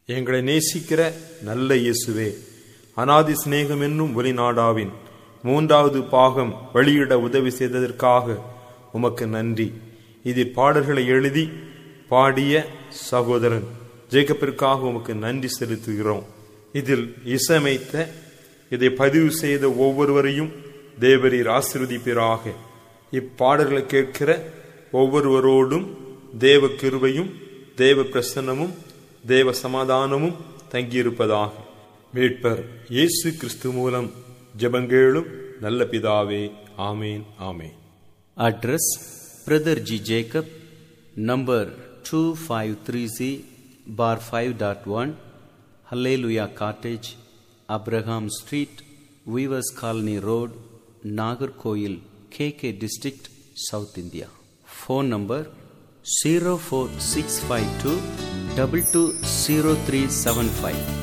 எங்களை நேசிக்கிற நல்ல இயேசுவே அனாதி சிநேகம் என்னும் ஒலிநாடாவின் மூன்றாவது பாகம் வெளியிட உதவி செய்ததற்காக உமக்கு நன்றி இதில் பாடல்களை எழுதி பாடிய சகோதரன் ஜேக்கப்பிற்காக உமக்கு நன்றி செலுத்துகிறோம் இதில் இசையமைத்த இதை பதிவு செய்த ஒவ்வொருவரையும் தேவரீர் ஆசிர்வதிப்பீராக இப்பாடல்களை கேட்கிற ஒவ்வொருவரோடும் தேவ கிருபையும் தேவ பிரசன்னமும் தேவ சமாதானமும் தங்கியிருப்பதாக மீட்பர் இயேசு கிறிஸ்து மூலம் ஜெபங்கேளும் நல்ல பிதாவே ஆமேன் ஆமேன் Address Brother G. Jacob, number 253Z, bar 5.1, Hallelujah Cottage, Abraham Street, Weavers Colony Road, Nagarkoil, KK District, South India. Phone number 04652 220375.